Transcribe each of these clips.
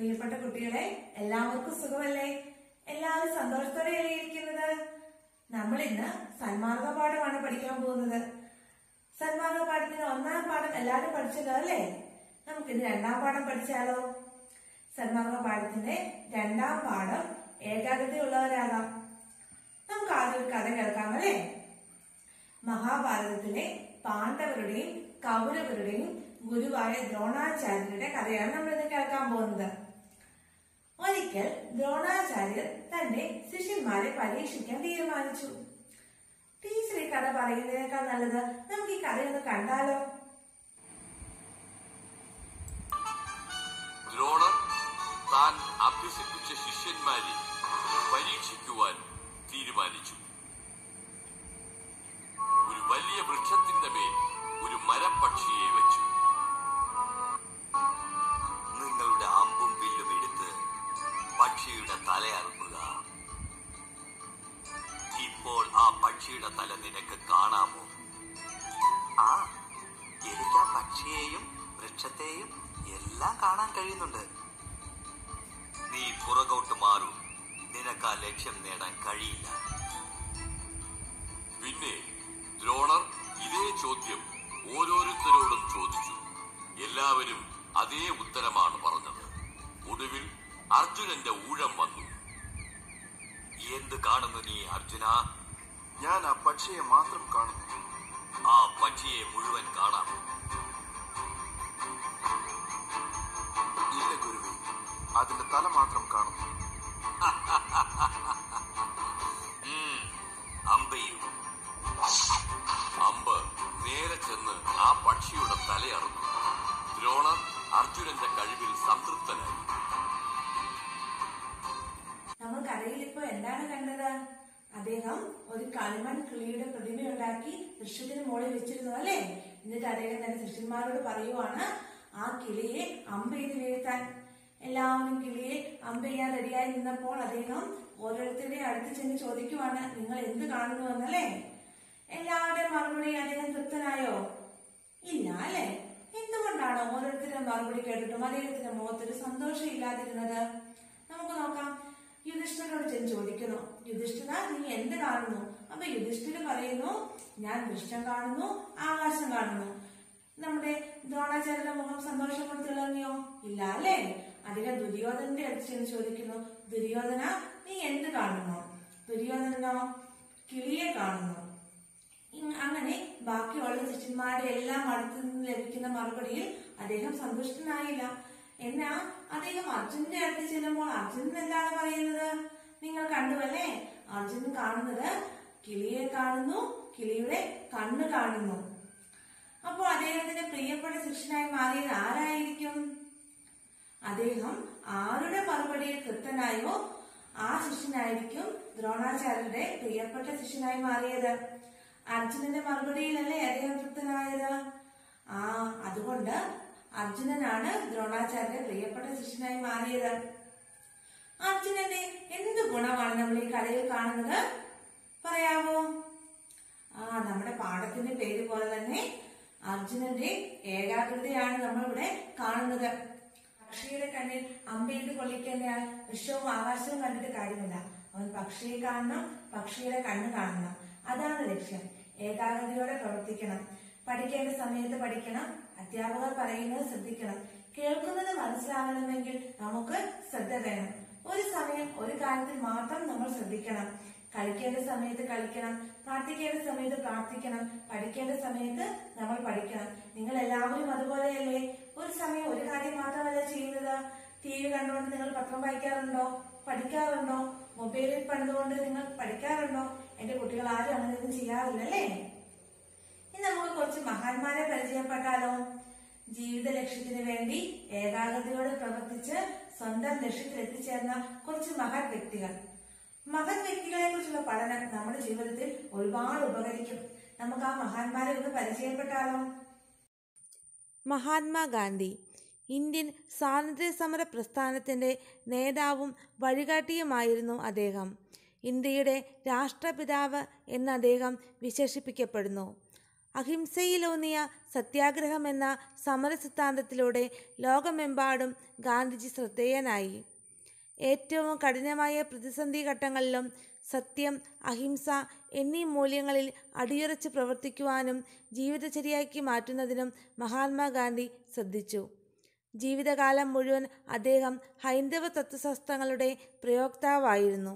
പ്രിയപ്പെട്ട കുട്ടികളെ എല്ലാവർക്കും സുഖമല്ലേ എല്ലാവരും സന്തോഷത്തോടെയല്ലേ ഇരിക്കുന്നത് നമ്മൾ ഇന്ന് സന്മാർഗ പാഠമാണ് പഠിക്കാൻ പോകുന്നത് സന്മാർഗ പാഠത്തിന് ഒന്നാം പാഠം എല്ലാവരും പഠിച്ചല്ലോ അല്ലേ നമുക്കിന്ന് രണ്ടാം പാഠം പഠിച്ചാലോ സന്മാർഗ പാഠത്തിന്റെ രണ്ടാം പാഠം ഏകാഗ്രതയുള്ളവരാകാം നമുക്ക് ആദ്യം ഒരു കഥ കേൾക്കാം അല്ലേ മഹാഭാരതത്തിലെ പാണ്ഡവരുടെയും കൗരവരുടെയും ഗുരുവായ ദ്രോണാചാര്യരുടെ കഥയാണ് നമ്മൾ ഇന്ന് കേൾക്കാൻ പോകുന്നത് ഒരിക്കൽ ദ്രോണാചാര്യർ തന്റെ ശിഷ്യന്മാരെ പരീക്ഷിക്കാൻ തീരുമാനിച്ചു ടീച്ചർ ഈ കഥ പറയുന്നതിനേക്കാൾ നല്ലത് നമുക്ക് ഈ കഥയൊന്ന് കണ്ടാലോ ദ്രോണർ താൻ അഭ്യസിപ്പിച്ച ശിഷ്യന്മാരെ പരീക്ഷിക്കുവാൻ തീരുമാനിച്ചു ഒരു വലിയ വൃക്ഷത്തിന്റെ മേൽ ഒരു മരപ്പക്ഷിയെ വെച്ചു നിങ്ങളുടെ അമ്പും വില്ലും എടുത്ത് പക്ഷിയുടെ തല അറുക്കുക ഇപ്പോൾ ആ പക്ഷിയുടെ തല നിനക്ക് കാണാമോ ആ എനിക്ക് ആ പക്ഷിയെയും വൃക്ഷത്തെയും എല്ലാം കാണാൻ കഴിയുന്നുണ്ട് നീ പുറകോട്ട് മാറും നിനക്ക് ആ ലക്ഷ്യം നേടാൻ കഴിയില്ല പിന്നെ ദ്രോണർ ഇതേ ചോദ്യം ഓരോരുത്തരോടും ചോദിച്ചു എല്ലാവരും അതേ ഉത്തരമാണ് പറഞ്ഞത് ഒടുവിൽ അർജുനന്റെ ഊഴം വന്നു എന്ത് കാണുന്നു നീ അർജുന ഞാൻ ആ പക്ഷിയെ മാത്രം കാണുന്നു ആ പക്ഷിയെ മുഴുവൻ കാണാം ഇല്ല ഗുരുവേ അതിന്റെ തല മാത്രം കാണുന്നു ഉം, അമ്പെയ്യും അമ്പ് നേരെ ചെന്ന് ആ പക്ഷിയുടെ തലയറുന്നു ദ്രോണർ അർജുനന്റെ കഴിവിൽ സംതൃപ്തനായി നമ്മൾ കഥയിൽ ഇപ്പൊ എന്താണ് കണ്ടത് അദ്ദേഹം ഒരു കളിമൺ കിളിയുടെ പ്രതിമയുണ്ടാക്കി വൃക്ഷത്തിന് മുകളിൽ വെച്ചിരുന്നു അല്ലേ എന്നിട്ട് അദ്ദേഹം തന്റെ ശിഷ്യന്മാരോട് പറയുവാണ് ആ കിളിയെ അമ്പ ചെയ്ത് വീഴ്ത്താൻ എല്ലാവരും കിളിയെ അമ്പ ചെയ്യാൻ റെഡിയായി നിന്നപ്പോൾ അദ്ദേഹം ഓരോരുത്തരുടെയും അടുത്ത് ചെന്ന് ചോദിക്കുവാണ് നിങ്ങൾ എന്ത് കാണുന്നു എന്നല്ലേ എല്ലാവരുടെയും മറുപടി അദ്ദേഹം തൃപ്തനായോ ഇല്ല അല്ലെ എന്തുകൊണ്ടാണ് ഓരോരുത്തരുടെ മറുപടി കേട്ടിട്ടും അദ്ദേഹത്തിന്റെ മുഖത്തൊരു സന്തോഷം ഇല്ലാതിരുന്നത് നമുക്ക് നോക്കാം യുധിഷ്ഠിരോട് ചെന്ന് ചോദിക്കുന്നു യുധിഷ്ഠിര നീ എന്ത് കാണുന്നു അപ്പൊ യുധിഷ്ഠിര് പറയുന്നു ഞാൻ വൃഷ്ടം കാണുന്നു ആകാശം കാണുന്നു നമ്മുടെ ദ്രോണാചാര്യന്റെ മുഖം സന്തോഷം കൊണ്ട് തിളങ്ങിയോ ഇല്ല അല്ലേ അദ്ദേഹം ദുര്യോധനന്റെ അടുത്ത് ചെന്ന് ചോദിക്കുന്നു ദുര്യോധന നീ എന്ത് കാണുന്നു ദുര്യോധനനോ കിളിയെ കാണുന്നു ഇങ് അങ്ങനെ ബാക്കിയുള്ള ശിഷ്യന്മാരുടെ എല്ലാം അടുത്ത് നിന്ന് ലഭിക്കുന്ന മറുപടിയിൽ അദ്ദേഹം സന്തുഷ്ടനായില്ല എന്നാ അദ്ദേഹം അർജുനന്റെ അടുത്ത് ചെല്ലുമ്പോൾ അർജുനൻ എന്താണ് പറയുന്നത് നിങ്ങൾ കണ്ടുവല്ലേ അർജുനൻ കാണുന്നത് കിളിയെ കാണുന്നു കിളിയുടെ കണ്ണ് കാണുന്നു അപ്പോൾ അദ്ദേഹത്തിന്റെ പ്രിയപ്പെട്ട ശിഷ്യനായി മാറിയത് ആരായിരിക്കും അദ്ദേഹം ആരുടെ മറുപടിയിൽ തൃപ്തനായോ ആ ശിഷ്യനായിരിക്കും ദ്രോണാചാര്യരുടെ പ്രിയപ്പെട്ട ശിഷ്യനായി മാറിയത് അർജുനന്റെ മറുപടിയിലല്ലേ അദ്ദേഹം തൃപ്തനായത് ആ അതുകൊണ്ട് അർജുനനാണ് ദ്രോണാചാര്യന്റെ പ്രിയപ്പെട്ട ശിഷ്യനായി മാറിയത് അർജുനന്റെ എന്ത് ഗുണമാണ് നമ്മൾ ഈ കഥയിൽ കാണുന്നത് പറയാമോ ആ നമ്മുടെ പാഠത്തിന്റെ പേര് പോലെ തന്നെ അർജുനന്റെ ഏകാഗ്രതയാണ് നമ്മളിവിടെ കാണുന്നത് പക്ഷിയുടെ കണ്ണിൽ അമ്പെയ്ത് കൊള്ളിക്കേണ്ടയാൾ വിശ്വവും ആകാശവും കണ്ടിട്ട് കാര്യമില്ല അവൻ പക്ഷിയെ കാണണം പക്ഷിയുടെ കണ്ണ് കാണണം അതാണ് ലക്ഷ്യം ഏകാഗ്രതയോടെ പ്രവർത്തിക്കണം പഠിക്കേണ്ട സമയത്ത് പഠിക്കണം അധ്യാപകർ പറയുന്നത് ശ്രദ്ധിക്കണം കേൾക്കുന്നത് മനസ്സിലാകണമെങ്കിൽ നമുക്ക് ശ്രദ്ധ വേണം ഒരു സമയം ഒരു കാര്യത്തിൽ മാത്രം നമ്മൾ ശ്രദ്ധിക്കണം കളിക്കേണ്ട സമയത്ത് കളിക്കണം പ്രാർത്ഥിക്കേണ്ട സമയത്ത് പ്രാർത്ഥിക്കണം പഠിക്കേണ്ട സമയത്ത് നമ്മൾ പഠിക്കണം നിങ്ങൾ എല്ലാവരും അതുപോലെയല്ലേ ഒരു സമയം ഒരു കാര്യം മാത്രമല്ല ചെയ്യുന്നത് ടി വി കണ്ടുകൊണ്ട് നിങ്ങൾ പത്രം വായിക്കാറുണ്ടോ പഠിക്കാറുണ്ടോ മൊബൈലിൽ പണ്ടുകൊണ്ട് നിങ്ങൾ പഠിക്കാറുണ്ടോ എന്റെ കുട്ടികൾ ആരും അങ്ങനെയൊന്നും ചെയ്യാറില്ലല്ലേ ഇനി നമുക്ക് കുറച്ച് മഹാന്മാരെ പരിചയപ്പെട്ടാലോ ജീവിത ലക്ഷ്യത്തിന് വേണ്ടി ഏകാഗ്രതയോടെ പ്രവർത്തിച്ച് സ്വന്തം ലക്ഷ്യത്തിൽ എത്തിച്ചേർന്ന കുറച്ച് മഹത് വ്യക്തികൾ മഹത് വ്യക്തികളെ കുറിച്ചുള്ള പഠനം നമ്മുടെ ജീവിതത്തിൽ ഒരുപാട് ഉപകരിക്കും നമുക്ക് ആ മഹാന്മാരെ ഒന്ന് പരിചയപ്പെട്ടാലോ മഹാത്മാഗാന്ധി ഇന്ത്യൻ സ്വാതന്ത്ര്യ സമര പ്രസ്ഥാനത്തിൻ്റെ നേതാവും വഴികാട്ടിയുമായിരുന്നു അദ്ദേഹം ഇന്ത്യയുടെ രാഷ്ട്രപിതാവ് എന്ന് അദ്ദേഹം വിശേഷിപ്പിക്കപ്പെടുന്നു അഹിംസയിലൂന്നിയ സത്യാഗ്രഹം എന്ന സമര സിദ്ധാന്തത്തിലൂടെ ലോകമെമ്പാടും ഗാന്ധിജി ശ്രദ്ധേയനായി ഏറ്റവും കഠിനമായ പ്രതിസന്ധി ഘട്ടങ്ങളിലും സത്യം അഹിംസ എന്നീ മൂല്യങ്ങളിൽ അടിയുറച്ച് പ്രവർത്തിക്കുവാനും ജീവിതചര്യയാക്കി മാറ്റുന്നതിനും മഹാത്മാഗാന്ധി ശ്രദ്ധിച്ചു ജീവിതകാലം മുഴുവൻ അദ്ദേഹം ഹൈന്ദവ തത്വശാസ്ത്രങ്ങളുടെ പ്രയോക്താവായിരുന്നു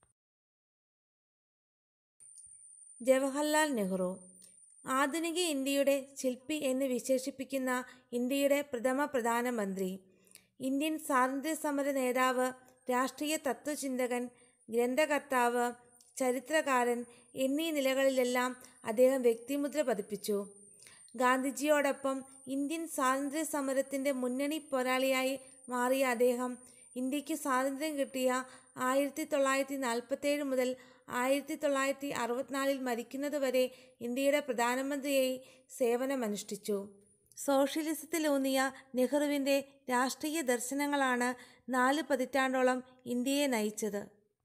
ജവഹർലാൽ നെഹ്റു ആധുനിക ഇന്ത്യയുടെ ശില്പി എന്ന് വിശേഷിപ്പിക്കുന്ന ഇന്ത്യയുടെ പ്രഥമ പ്രധാനമന്ത്രി ഇന്ത്യൻ സ്വാതന്ത്ര്യ സമര നേതാവ് രാഷ്ട്രീയ തത്വചിന്തകൻ ഗ്രന്ഥകർത്താവ് ചരിത്രകാരൻ എന്നീ നിലകളിലെല്ലാം അദ്ദേഹം വ്യക്തിമുദ്ര പതിപ്പിച്ചു ഗാന്ധിജിയോടൊപ്പം ഇന്ത്യൻ സ്വാതന്ത്ര്യ സമരത്തിൻ്റെ മുന്നണി പോരാളിയായി മാറിയ അദ്ദേഹം ഇന്ത്യക്ക് സ്വാതന്ത്ര്യം കിട്ടിയ ആയിരത്തി തൊള്ളായിരത്തി നാൽപ്പത്തേഴ് മുതൽ ആയിരത്തി തൊള്ളായിരത്തി അറുപത്തിനാലിൽ മരിക്കുന്നതുവരെ ഇന്ത്യയുടെ പ്രധാനമന്ത്രിയായി സേവനമനുഷ്ഠിച്ചു സോഷ്യലിസത്തിലൂന്നിയ നെഹ്റുവിൻ്റെ രാഷ്ട്രീയ ദർശനങ്ങളാണ് നാല് പതിറ്റാണ്ടോളം ഇന്ത്യയെ നയിച്ചത്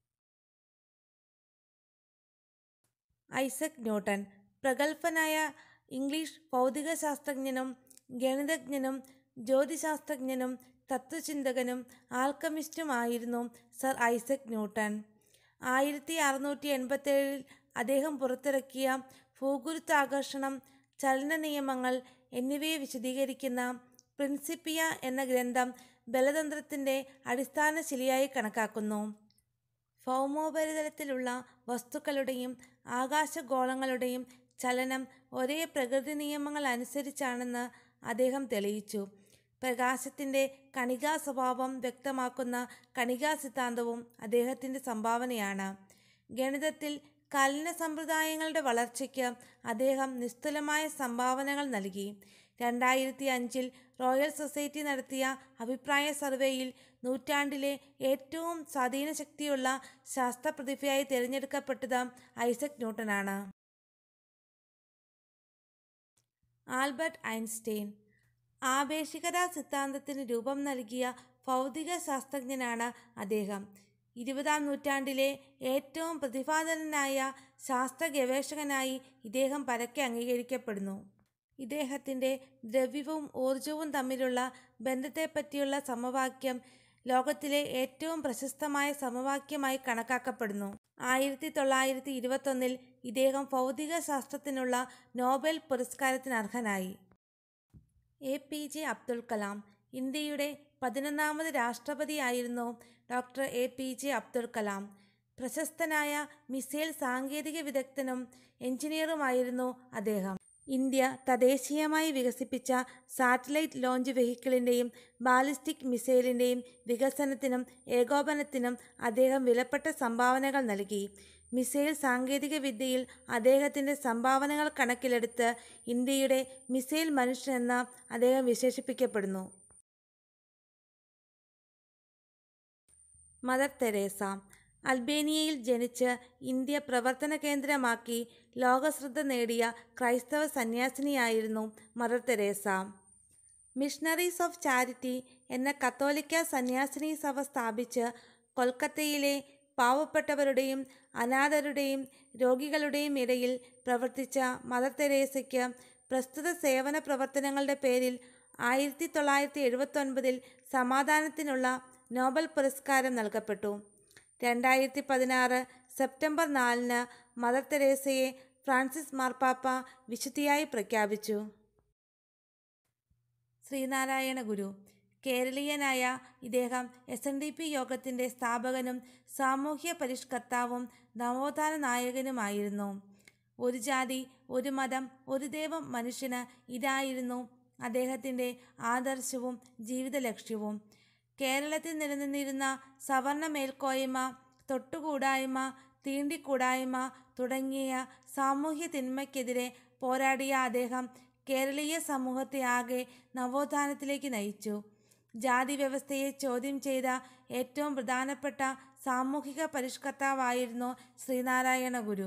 ഐസക് ന്യൂട്ടൺ പ്രഗത്ഭനായ ഇംഗ്ലീഷ് ഭൗതികശാസ്ത്രജ്ഞനും ഗണിതജ്ഞനും ജ്യോതിശാസ്ത്രജ്ഞനും തത്വചിന്തകനും ആൽക്കമിസ്റ്റുമായിരുന്നു സർ ഐസക് ന്യൂട്ടൺ ആയിരത്തി അറുന്നൂറ്റി എൺപത്തേഴിൽ അദ്ദേഹം പുറത്തിറക്കിയ ഭൂഗുരുത്വാകർഷണം ചലന നിയമങ്ങൾ എന്നിവയെ വിശദീകരിക്കുന്ന പ്രിൻസിപ്പിയ എന്ന ഗ്രന്ഥം ബലതന്ത്രത്തിൻ്റെ അടിസ്ഥാന ശിലയായി കണക്കാക്കുന്നു ഭൗമോപരിതലത്തിലുള്ള വസ്തുക്കളുടെയും ആകാശഗോളങ്ങളുടെയും ചലനം ഒരേ പ്രകൃതി നിയമങ്ങൾ അനുസരിച്ചാണെന്ന് അദ്ദേഹം തെളിയിച്ചു പ്രകാശത്തിൻ്റെ കണികാ സ്വഭാവം വ്യക്തമാക്കുന്ന കണികാ സിദ്ധാന്തവും അദ്ദേഹത്തിൻ്റെ സംഭാവനയാണ് ഗണിതത്തിൽ കലന സമ്പ്രദായങ്ങളുടെ വളർച്ചയ്ക്ക് അദ്ദേഹം നിസ്തുലമായ സംഭാവനകൾ നൽകി രണ്ടായിരത്തി അഞ്ചിൽ റോയൽ സൊസൈറ്റി നടത്തിയ അഭിപ്രായ സർവേയിൽ നൂറ്റാണ്ടിലെ ഏറ്റവും സ്വാധീനശക്തിയുള്ള ശാസ്ത്രപ്രതിഭയായി തിരഞ്ഞെടുക്കപ്പെട്ടത് ഐസക് ന്യൂട്ടനാണ് ആൽബർട്ട് ഐൻസ്റ്റൈൻ ആപേക്ഷികതാ സിദ്ധാന്തത്തിന് രൂപം നൽകിയ ഭൗതിക ശാസ്ത്രജ്ഞനാണ് അദ്ദേഹം ഇരുപതാം നൂറ്റാണ്ടിലെ ഏറ്റവും പ്രതിഭാധനനായ ശാസ്ത്ര ഗവേഷകനായി ഇദ്ദേഹം പരക്കെ അംഗീകരിക്കപ്പെടുന്നു ഇദ്ദേഹത്തിൻ്റെ ദ്രവ്യവും ഊർജവും തമ്മിലുള്ള ബന്ധത്തെപ്പറ്റിയുള്ള സമവാക്യം ലോകത്തിലെ ഏറ്റവും പ്രശസ്തമായ സമവാക്യമായി കണക്കാക്കപ്പെടുന്നു ആയിരത്തി തൊള്ളായിരത്തി ഇരുപത്തൊന്നിൽ ഇദ്ദേഹം ഭൗതിക ശാസ്ത്രത്തിനുള്ള നോബൽ പുരസ്കാരത്തിന് അർഹനായി A P J Abdul Kalam ഇന്ത്യയുടെ പതിനൊന്നാമത് രാഷ്ട്രപതിയായിരുന്നു doctor A P J Abdul Kalam പ്രശസ്തനായ മിസൈൽ സാങ്കേതിക വിദഗ്ധനും എഞ്ചിനീയറുമായിരുന്നു അദ്ദേഹം ഇന്ത്യ തദ്ദേശീയമായി വികസിപ്പിച്ച സാറ്റലൈറ്റ് ലോഞ്ച് വെഹിക്കിളിൻ്റെയും ബാലിസ്റ്റിക് മിസൈലിൻ്റെയും വികസനത്തിനും ഏകോപനത്തിനും അദ്ദേഹം വിലപ്പെട്ട സംഭാവനകൾ നൽകി മിസൈൽ സാങ്കേതിക വിദ്യയിൽ അദ്ദേഹത്തിൻ്റെ സംഭാവനകൾ കണക്കിലെടുത്ത് ഇന്ത്യയുടെ മിസൈൽ മനുഷ്യനെന്ന് അദ്ദേഹം വിശേഷിപ്പിക്കപ്പെടുന്നു മദർ തെരേസ അൽബേനിയയിൽ ജനിച്ച് ഇന്ത്യ പ്രവർത്തന കേന്ദ്രമാക്കി ലോകശ്രദ്ധ നേടിയ ക്രൈസ്തവ സന്യാസിനിയായിരുന്നു Mother Teresa Missionaries of Charity എന്ന കത്തോലിക്ക സന്യാസിനി സഭ സ്ഥാപിച്ച് കൊൽക്കത്തയിലെ പാവപ്പെട്ടവരുടെയും അനാഥരുടെയും രോഗികളുടെയും ഇടയിൽ പ്രവർത്തിച്ച മദർ തെരേസയ്ക്ക് പ്രസ്തുത സേവന പ്രവർത്തനങ്ങളുടെ പേരിൽ ആയിരത്തി തൊള്ളായിരത്തി എഴുപത്തൊൻപതിൽ സമാധാനത്തിനുള്ള നോബൽ പുരസ്കാരം നൽകപ്പെട്ടു രണ്ടായിരത്തി പതിനാറ് സെപ്റ്റംബർ നാലിന് മദർ തെരേസയെ ഫ്രാൻസിസ് മാർപ്പാപ്പ വിശുദ്ധിയായി പ്രഖ്യാപിച്ചു ശ്രീനാരായണ ഗുരു കേരളീയനായ ഇദ്ദേഹം എസ് എൻ ഡി പി യോഗത്തിൻ്റെ സ്ഥാപകനും സാമൂഹ്യ പരിഷ്കർത്താവും നവോത്ഥാന നായകനുമായിരുന്നു ഒരു ജാതി ഒരു മതം ഒരു ദൈവം മനുഷ്യന് ഇതായിരുന്നു അദ്ദേഹത്തിൻ്റെ ആദർശവും ജീവിത ലക്ഷ്യവും കേരളത്തിൽ നിലനിന്നിരുന്ന സവർണ മേൽക്കോയ്മ തൊട്ടുകൂടായ്മ തീണ്ടിക്കൂടായ്മ തുടങ്ങിയ സാമൂഹ്യ തിന്മയ്ക്കെതിരെ പോരാടിയ അദ്ദേഹം കേരളീയ സമൂഹത്തെ ആകെ നവോത്ഥാനത്തിലേക്ക് നയിച്ചു ജാതി വ്യവസ്ഥയെ ചോദ്യം ചെയ്ത ഏറ്റവും പ്രധാനപ്പെട്ട സാമൂഹിക പരിഷ്കർത്താവായിരുന്നു ശ്രീനാരായണ ഗുരു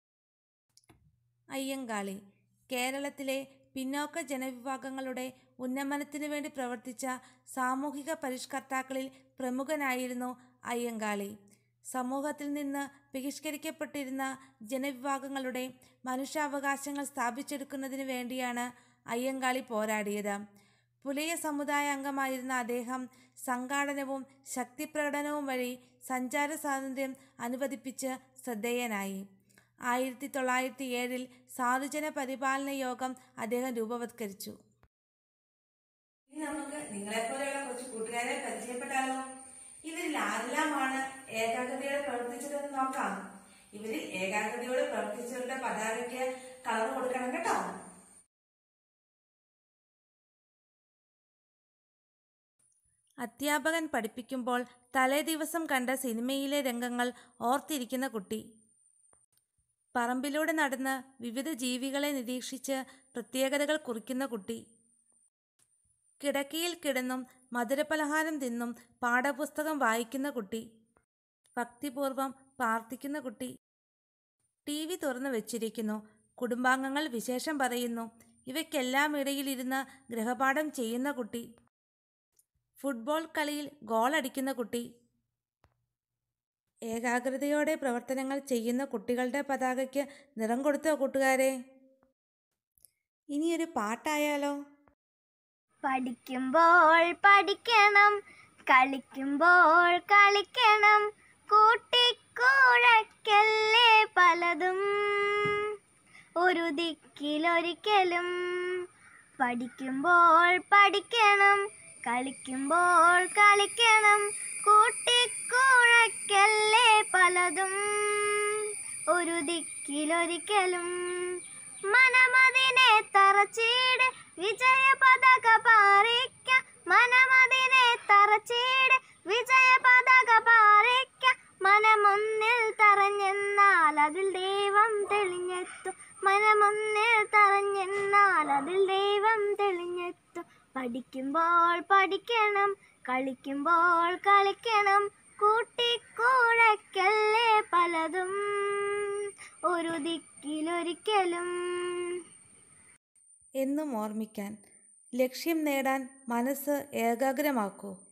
അയ്യങ്കാളി കേരളത്തിലെ പിന്നോക്ക ജനവിഭാഗങ്ങളുടെ ഉന്നമനത്തിനു വേണ്ടി പ്രവർത്തിച്ച സാമൂഹിക പരിഷ്കർത്താക്കളിൽ പ്രമുഖനായിരുന്നു അയ്യങ്കാളി സമൂഹത്തിൽ നിന്ന് ബഹിഷ്കരിക്കപ്പെട്ടിരുന്ന ജനവിഭാഗങ്ങളുടെ മനുഷ്യാവകാശങ്ങൾ സ്ഥാപിച്ചെടുക്കുന്നതിനു വേണ്ടിയാണ് അയ്യങ്കാളി പോരാടിയത് പുലയ സമുദായ അംഗമായിരുന്ന അദ്ദേഹം സംഘാടനവും ശക്തിപ്രകടനവും വഴി സഞ്ചാര സ്വാതന്ത്ര്യം അനുവദിപ്പിച്ച് ശ്രദ്ധേയനായി ആയിരത്തി തൊള്ളായിരത്തി ഏഴിൽ സാധുജന പരിപാലന യോഗം അദ്ദേഹം രൂപവത്കരിച്ചു ഇനി നമുക്ക് നിങ്ങളെ പോലെയുള്ള കുറച്ച് കൂട്ടുകാരെ പരിചയപ്പെട്ടാലോ ഇവരിൽ ആരെല്ലാമാണ് ഏകാഗ്രതയോടെ പ്രവർത്തിച്ചതെന്ന് നോക്കാം ഇവരിൽ ഏകാഗ്രതയോടെ പ്രവർത്തിച്ചവരുടെ പതാകയ്ക്ക് കളർ കൊടുക്കണം കേട്ടോ അധ്യാപകൻ പഠിപ്പിക്കുമ്പോൾ തലേ ദിവസം കണ്ട സിനിമയിലെ രംഗങ്ങൾ ഓർത്തിരിക്കുന്ന കുട്ടി പറമ്പിലൂടെ നടന്ന് വിവിധ ജീവികളെ നിരീക്ഷിച്ച് പ്രത്യേകതകൾ കുറിക്കുന്ന കുട്ടി കിടക്കയിൽ കിടന്നും മധുരപലഹാരം തിന്നും പാഠപുസ്തകം വായിക്കുന്ന കുട്ടി ഭക്തിപൂർവം പ്രാർത്ഥിക്കുന്ന കുട്ടി ടി വി തുറന്നു വെച്ചിരിക്കുന്നു കുടുംബാംഗങ്ങൾ വിശേഷം പറയുന്നു ഇവയ്ക്കെല്ലാം ഇടയിലിരുന്ന് ഗൃഹപാഠം ചെയ്യുന്ന കുട്ടി ഫുട്ബോൾ കളിയിൽ ഗോളടിക്കുന്ന കുട്ടി ഏകാഗ്രതയോടെ പ്രവർത്തനങ്ങൾ ചെയ്യുന്ന കുട്ടികളുടെ പതാകയ്ക്ക് നിറം കൊടുത്തോ കൂട്ടുകാരെ ഇനിയൊരു പാട്ടായാലോ പഠിക്കുമ്പോൾ പഠിക്കണം കളിക്കുമ്പോൾ കളിക്കണം കൂട്ടിക്കുഴക്കല്ലേ പലതും ഒരു ദിക്കിലൊരിക്കലും പഠിക്കുമ്പോൾ പഠിക്കണം കളിക്കുമ്പോൾ കളിക്കണം കൂട്ടിക്കുഴക്കല്ലേ പലതും ഒരു ദിക്കിലൊരിക്കലും മനമതിനെ തറച്ചീട് വിജയ പതാക പാറിക്ക മനമതിനെ തറച്ചീട് വിജയ പതാക പാറിക്ക മനമൊന്നിൽ തറഞ്ഞെന്നാൽ അതിൽ ദൈവം തെളിഞ്ഞെത്തും മനമൊന്നിൽ തറഞ്ഞെന്നാൽ അതിൽ ദൈവം തെളിഞ്ഞെത്തും പഠിക്കുമ്പോൾ പഠിക്കണം കളിക്കുമ്പോൾ കളിക്കണം കൂട്ടിക്കൂഴക്കല്ലേ പലതും ഒരു ദിക്കിലൊരിക്കലും എന്നും ഓർമ്മിക്കാൻ ലക്ഷ്യം നേടാൻ മനസ്സ് ഏകാഗ്രമാക്കൂ